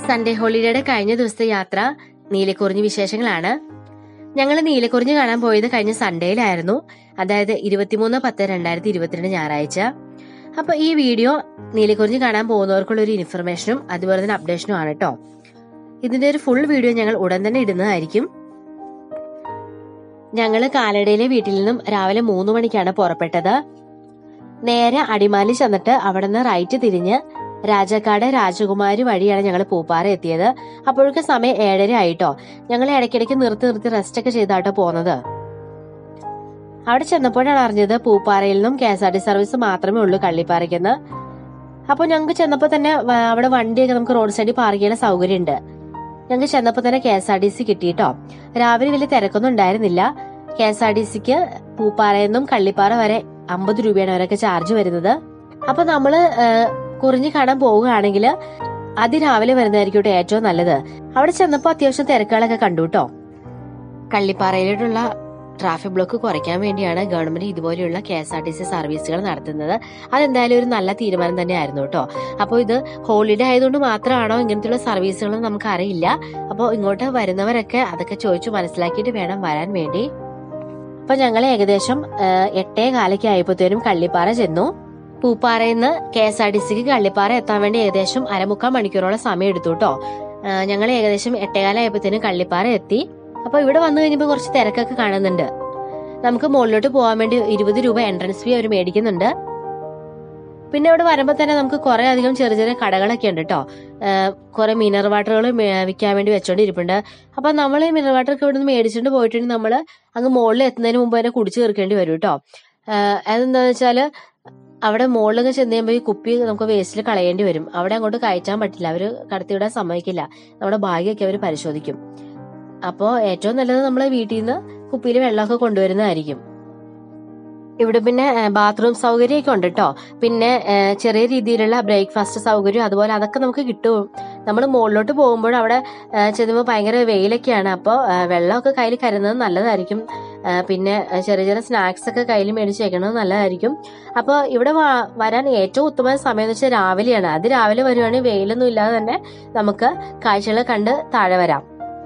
Sunday ഹോളിഡേയുടെ കഴിഞ്ഞ ദിവസത്തെ യാത്ര നീലക്കുറിഞ്ഞി വിശേഷങ്ങളാണ് ഞങ്ങൾ നീലക്കുറിഞ്ഞി കാണാൻ പോയത് കഴിഞ്ഞ സൺഡേയിലായിരുന്നു അതായത് ഇരുപത്തിമൂന്ന് പത്ത് രണ്ടായിരത്തി ഇരുപത്തിരണ്ട് ഞായറാഴ്ച അപ്പൊ ഈ വീഡിയോ നീലക്കുറിഞ്ഞി കാണാൻ പോകുന്നവർക്കുള്ള ഒരു ഇൻഫർമേഷനും അതുപോലെ തന്നെ അപ്ഡേഷനും ആണ് കേട്ടോ ഇതിന്റെ ഒരു ഫുൾ വീഡിയോ ഞങ്ങൾ ഉടൻ തന്നെ ഇടുന്നതായിരിക്കും ഞങ്ങൾ കാലടയിലെ വീട്ടിൽ നിന്നും രാവിലെ മൂന്ന് മണിക്കാണ് പുറപ്പെട്ടത് നേരെ അടിമാലി ചെന്നിട്ട് അവിടെ നിന്ന് റൈറ്റ് തിരിഞ്ഞ് രാജാക്കാട് രാജകുമാരി വഴിയാണ് ഞങ്ങൾ പൂപ്പാറ എത്തിയത് അപ്പോഴൊക്കെ സമയം ഏഴര ആയിട്ടോ ഞങ്ങൾ ഇടയ്ക്കിടയ്ക്ക് നിർത്തി നിർത്തി റെസ്റ്റ് ഒക്കെ ചെയ്താട്ടോ പോന്നത് അവിടെ ചെന്നപ്പോഴാണ് അറിഞ്ഞത് പൂപ്പാറയിൽ നിന്നും K S R T service മാത്രമേ ഉള്ളൂ കള്ളിപ്പാറയ്ക്കെന്ന് അപ്പോൾ ഞങ്ങൾക്ക് ചെന്നപ്പോൾ തന്നെ വ- അവിടെ വണ്ടിയൊക്കെ നമുക്ക് റോഡ് സൈഡിൽ പാർക്ക് ചെയ്യാൻ സൗകര്യമുണ്ട് ഞങ്ങൾക്ക് ചെന്നപ്പോൾ തന്നെ K S R T C കിട്ടിയിട്ടോ രാവിലെ വലിയ തിരക്കൊന്നും ഉണ്ടായിരുന്നില്ല കെ എസ് ആർ ടി സിക്ക് പൂപ്പാറയിൽ നിന്നും കള്ളിപ്പാറ വരെ അമ്പത് രൂപയാണ് അവരൊക്കെ ചാർജ് വരുന്നത് അപ്പൊ നമ്മള് ഏഹ്, കുറിഞ്ഞി കാണാൻ പോവുകയാണെങ്കിൽ അതിരാവിലെ വരുന്നതായിരിക്കും കേട്ടോ ഏറ്റവും നല്ലത് അവിടെ ചെന്നപ്പോൾ അത്യാവശ്യം തിരക്കുകളൊക്കെ കണ്ടു കേട്ടോ കള്ളിപ്പാറയിലോട്ടുള്ള ട്രാഫിക് ബ്ലോക്ക് കുറയ്ക്കാൻ വേണ്ടിയാണ് ഗവൺമെന്റ് ഇതുപോലെയുള്ള K S R T C സർവീസുകൾ നടത്തുന്നത് അതെന്തായാലും ഒരു നല്ല തീരുമാനം തന്നെയായിരുന്നു കേട്ടോ അപ്പോൾ ഇത് ഹോളിഡേ ആയതുകൊണ്ട് മാത്രമാണോ ഇങ്ങനത്തെയുള്ള സർവീസുകൾ നമുക്ക് അറിയില്ല അപ്പോൾ ഇങ്ങോട്ട് വരുന്നവരൊക്കെ അതൊക്കെ ചോദിച്ചു മനസ്സിലാക്കിയിട്ട് വേണം വരാൻ വേണ്ടി അപ്പൊ ഞങ്ങൾ ഏകദേശം ഏഹ്, എട്ടേ കാലൊക്കെ ആയപ്പോഴത്തേനും കള്ളിപ്പാറ ചെന്നു പൂപ്പാറയിൽ നിന്ന് കെ എസ് ആർ ടി സിക്ക് കള്ളിപ്പാറ എത്താൻ വേണ്ടി ഏകദേശം അരമുക്കാൽ മണിക്കൂറോളം സമയം എടുത്തു കേട്ടോ ഞങ്ങൾ ഏകദേശം എട്ടേകാലായപ്പോഴത്തേനും കള്ളിപ്പാറ എത്തി അപ്പൊ ഇവിടെ വന്നു കഴിഞ്ഞപ്പോൾ കുറച്ച് തിരക്കൊക്കെ കാണുന്നുണ്ട് നമുക്ക് മുകളിലോട്ട് പോകാൻ വേണ്ടി ഇരുപത് രൂപ എൻട്രൻസ് ഫീ അവർ മേടിക്കുന്നുണ്ട് പിന്നെ ഇവിടെ വരുമ്പോൾ തന്നെ നമുക്ക് കുറെ അധികം ചെറിയ ചെറിയ കടകളൊക്കെ ഉണ്ട് കേട്ടോ കുറെ മിനറൽ വാട്ടറുകൾ വിൽക്കാൻ വേണ്ടി വെച്ചോണ്ടിരിപ്പുണ്ട് അപ്പൊ നമ്മൾ ഈ മിനറൽ വാട്ടർ ഒക്കെ ഇവിടെ നിന്ന് മേടിച്ചിട്ട് പോയിട്ടുണ്ടെങ്കിൽ നമ്മൾ അങ്ങ് മുകളിൽ എത്തുന്നതിന് മുമ്പ് തന്നെ കുടിച്ചു തീർക്കേണ്ടി വരും കേട്ടോ അതെന്താന്ന് വെച്ചാല് അവിടെ മുകളിലൊക്കെ ചെന്ന് കഴിയുമ്പോൾ ഈ കുപ്പി നമുക്ക് വേസ്റ്റിൽ കളയേണ്ടി വരും അവിടെ അങ്ങോട്ട് കയറ്റാൻ പറ്റില്ല അവര് കടത്തിവിടാൻ സമ്മതിക്കില്ല നമ്മുടെ ഭാഗ്യമൊക്കെ അവർ പരിശോധിക്കും അപ്പോൾ ഏറ്റവും നല്ലത് നമ്മൾ വീട്ടിൽ നിന്ന് കുപ്പിയിൽ വെള്ളമൊക്കെ കൊണ്ടുവരുന്നതായിരിക്കും ഇവിടെ പിന്നെ ബാത്റൂം സൗകര്യമൊക്കെ ഉണ്ട് കേട്ടോ പിന്നെ ഏഹ്, ചെറിയ രീതിയിലുള്ള ബ്രേക്ക്ഫാസ്റ്റ് സൗകര്യം അതുപോലെ അതൊക്കെ നമുക്ക് കിട്ടും നമ്മൾ മുകളിലോട്ട് പോകുമ്പോൾ അവിടെ ഏഹ്, ചെല്ലുമ്പോൾ ഭയങ്കര വെയിലൊക്കെയാണ് അപ്പോൾ വെള്ളമൊക്കെ കയ്യിൽ കരുതുന്നത് നല്ലതായിരിക്കും ഏഹ്, പിന്നെ ഏഹ്, ചെറിയ ചെറിയ സ്നാക്സ് ഒക്കെ കയ്യിൽ മേടിച്ച് വെക്കുന്നത് നല്ലതായിരിക്കും അപ്പോൾ ഇവിടെ വ- വരാൻ ഏറ്റവും ഉത്തമ സമയം എന്ന് വെച്ചാൽ രാവിലെയാണ് അത് രാവിലെ വരുവാണെങ്കിൽ വെയിലൊന്നും ഇല്ലാതെ തന്നെ നമുക്ക് കാഴ്ചകൾ കണ്ട് താഴെ വരാം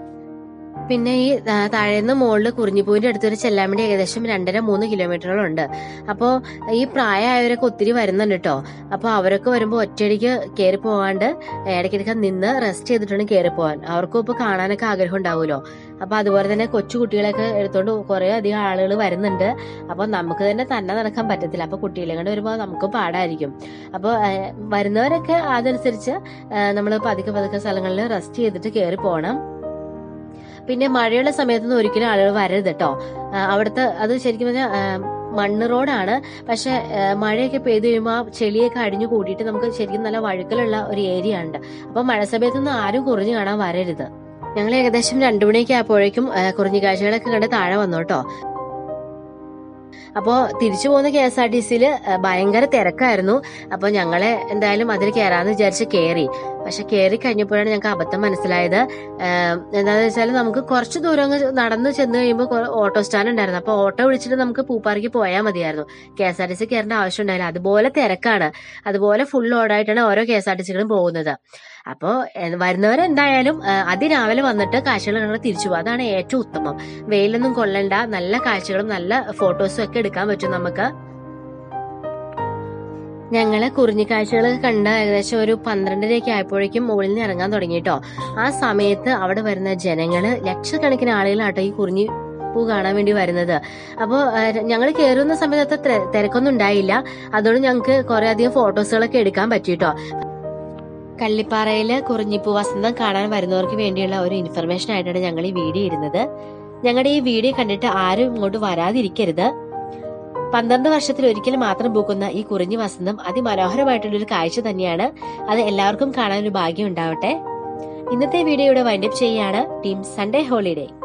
പിന്നെ ഈ ആ, താഴേന്ന് മുകളിൽ കുറിഞ്ഞിപ്പൂവിന്റെ അടുത്തൊരു ചെല്ലാൻ വേണ്ടി ഏകദേശം രണ്ടര മൂന്ന് കിലോമീറ്ററോളം ഉണ്ട് അപ്പോൾ ഈ പ്രായമായവരൊക്കെ ഒത്തിരി വരുന്നുണ്ട് കേട്ടോ അപ്പോൾ അവരൊക്കെ വരുമ്പോൾ ഒറ്റയടിക്ക് കയറി പോകാണ്ട് ഇടയ്ക്കിടയ്ക്ക് നിന്ന് റെസ്റ്റ് ചെയ്തിട്ടാണ് കയറി പോകാൻ അവർക്കും ഇപ്പോൾ കാണാനൊക്കെ ആഗ്രഹം ഉണ്ടാവുമല്ലോ അപ്പോൾ അതുപോലെ തന്നെ കൊച്ചു കുട്ടികളെയൊക്കെ എടുത്തോണ്ട് കുറേ അധികം ആളുകൾ വരുന്നുണ്ട് അപ്പോൾ നമുക്ക് തന്നെ തന്നെ നടക്കാൻ പറ്റത്തില്ല അപ്പോൾ കുട്ടികളെ കൊണ്ട് വരുമ്പോൾ നമുക്ക് പാടായിരിക്കും അപ്പോൾ വരുന്നവരൊക്കെ അതനുസരിച്ച് നമ്മൾ പതുക്കെ പതുക്കെ സ്ഥലങ്ങളിൽ റെസ്റ്റ് ചെയ്തിട്ട് കയറി പോകണം പിന്നെ മഴയുള്ള സമയത്തൊന്നും ഒരിക്കലും ആളുകൾ വരരുത് കേട്ടോ ആ, അവിടുത്തെ അത് ശരിക്കും പറഞ്ഞാൽ മണ്ണ് റോഡാണ് പക്ഷെ ആ, മഴയൊക്കെ പെയ്തു കഴിയുമ്പോൾ ആ ചെളിയൊക്കെ അടിഞ്ഞു കൂട്ടിയിട്ട് നമുക്ക് ശരിക്കും നല്ല വഴുക്കലുള്ള ഒരു ഏരിയ ഉണ്ട് അപ്പൊ മഴ സമയത്തൊന്നും ആരും കുറഞ്ഞു കാണാൻ വരരുത് ഞങ്ങൾ ഏകദേശം രണ്ടു മണിയൊക്കെ ആയപ്പോഴേക്കും ആ, കുറിഞ്ഞി കാഴ്ചകളൊക്കെ കണ്ട് താഴെ വന്നു കേട്ടോ അപ്പോൾ തിരിച്ചു പോകുന്ന കെ എസ് ആർ ടി സിയിൽ ഭയങ്കര തിരക്കായിരുന്നു അപ്പോൾ ഞങ്ങളെ എന്തായാലും അതിൽ കയറാന്ന് വിചാരിച്ച് കയറി പക്ഷെ കയറി കഴിഞ്ഞപ്പോഴാണ് ഞങ്ങൾക്ക് അബദ്ധം മനസ്സിലായത് ആഹ് എന്താണെന്ന് വെച്ചാൽ നമുക്ക് കുറച്ച് ദൂരം അങ്ങ് നടന്ന് ചെന്ന് കഴിയുമ്പോൾ ഓട്ടോ സ്റ്റാൻഡ് ഉണ്ടായിരുന്നു അപ്പോൾ ഓട്ടോ വിളിച്ചിട്ട് നമുക്ക് പൂപ്പാറയ്ക്ക് പോയാൽ മതിയായിരുന്നു K S R T C കയറേണ്ട ആവശ്യം ഉണ്ടായില്ല അതുപോലെ തിരക്കാണ് അതുപോലെ ഫുൾ ഓടായിട്ടാണ് ഓരോ കെ എസ് ആർ ടി സികളും പോകുന്നത് അപ്പോൾ വരുന്നവരെന്തായാലും ആഹ് അതിരാവിലെ വന്നിട്ട് കാഴ്ചകൾ കണ്ട് തിരിച്ചു പോകും അതാണ് ഏറ്റവും ഉത്തമം വെയിലൊന്നും കൊള്ളണ്ട നല്ല കാഴ്ചകളും നല്ല ഫോട്ടോസും ഒക്കെ എടുക്കാൻ പറ്റും നമുക്ക് ഞങ്ങള് കുറിഞ്ഞി കാഴ്ചകളൊക്കെ കണ്ട ഏകദേശം ഒരു പന്ത്രണ്ടരയൊക്കെ ആയപ്പോഴേക്കും മുകളിൽ നിന്ന് ഇറങ്ങാൻ തുടങ്ങിട്ടോ ആ സമയത്ത് അവിടെ വരുന്ന ജനങ്ങള് ലക്ഷക്കണക്കിന് ആളുകളാട്ടോ ഈ കുറിഞ്ഞി പൂ കാണാൻ വേണ്ടി വരുന്നത് അപ്പോൾ ഞങ്ങൾ കയറുന്ന സമയത്ത് അത്ര തെ- തിരക്കൊന്നും ഉണ്ടായില്ല അതുകൊണ്ട് ഞങ്ങൾക്ക് കുറെ അധികം ഫോട്ടോസുകളൊക്കെ എടുക്കാൻ പറ്റിട്ടോ കള്ളിപ്പാറയില് കുറിഞ്ഞിപ്പൂ വസന്തം കാണാൻ വരുന്നവർക്ക് വേണ്ടിയുള്ള ഒരു ഇൻഫർമേഷൻ ആയിട്ടാണ് ഞങ്ങൾ ഈ വീഡിയോ ഇടുന്നത് ഞങ്ങളുടെ ഈ വീഡിയോ കണ്ടിട്ട് ആരും ഇങ്ങോട്ട് വരാതിരിക്കരുത് പന്ത്രണ്ട് വർഷത്തിൽ ഒരിക്കൽ മാത്രം പൂക്കുന്ന ഈ കുറിഞ്ഞി വസന്തം അതിമനോഹരമായിട്ടുള്ള ഒരു കാഴ്ച തന്നെയാണ് അത് എല്ലാവർക്കും കാണാൻ ഒരു ഭാഗ്യം ഉണ്ടാവട്ടെ ഇന്നത്തെ വീഡിയോ ഇവിടെ വൈൻഡപ്പ് ചെയ്യാണ് ടീം സൺഡേ ഹോളിഡേ